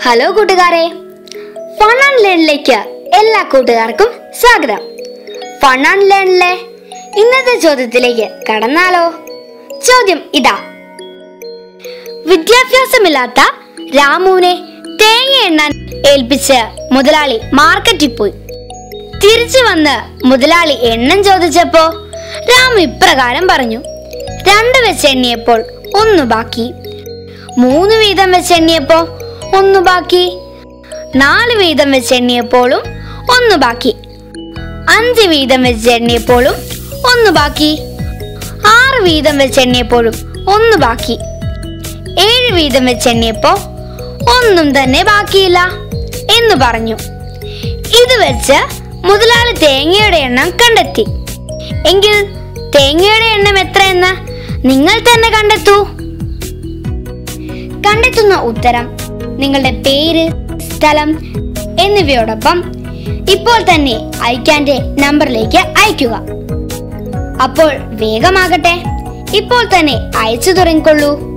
hello കൂട്ടുകാരെ fun and ലേണിലേക്ക് എല്ലാ കൂട്ടുകാർക്കും സ്വാഗതം ഫൺ ആൻഡ് ലേണിലെ ഇന്നത്തെ ചോദ്യത്തിലേക്ക് കടന്നാലോ ചോദ്യം ഇതാ വിദ്യാഭ്യാസമില്ലാത്ത രാമുവിനെ തേങ്ങ എണ്ണാൻ ഏൽപ്പിച്ച് മുതലാളി മാർക്കറ്റിൽ പോയി തിരിച്ചു വന്ന് മുതലാളി എണ്ണം ചോദിച്ചപ്പോ രാമു ഇപ്രകാരം പറഞ്ഞു രണ്ട് വെച്ച് എണ്ണിയപ്പോൾ ഒന്ന് ബാക്കി മൂന്ന് വീതം വെച്ച് എണ്ണിയപ്പോ ഒന്ന് ബാക്കി നാല് വീതം വെച്ച് എണ്ണിയപ്പോഴും ഒന്ന് ബാക്കി അഞ്ച് വീതം വെച്ച് എണ്ണിയപ്പോഴും ഒന്ന് ബാക്കി ആറ് വീതം വെച്ച് എണ്ണിയപ്പോഴും ഒന്ന് ബാക്കി ഏഴ് വീതം വെച്ച് എണ്ണിയപ്പോ ഒന്നും തന്നെ ബാക്കിയില്ല എന്ന് പറഞ്ഞു ഇത് വെച്ച് മുതലാളി തേങ്ങയുടെ എണ്ണം കണ്ടെത്തി എങ്കിൽ തേങ്ങയുടെ എണ്ണം എത്രയെന്ന് നിങ്ങൾ തന്നെ കണ്ടെത്തൂ കണ്ടെത്തുന്ന ഉത്തരം നിങ്ങളുടെ പേര് സ്ഥലം എന്നിവയോടൊപ്പം ഇപ്പോൾ തന്നെ അയക്കാൻ്റെ നമ്പറിലേക്ക് അയക്കുക അപ്പോൾ വേഗമാകട്ടെ ഇപ്പോൾ തന്നെ അയച്ചു തുടങ്ങിക്കൊള്ളൂ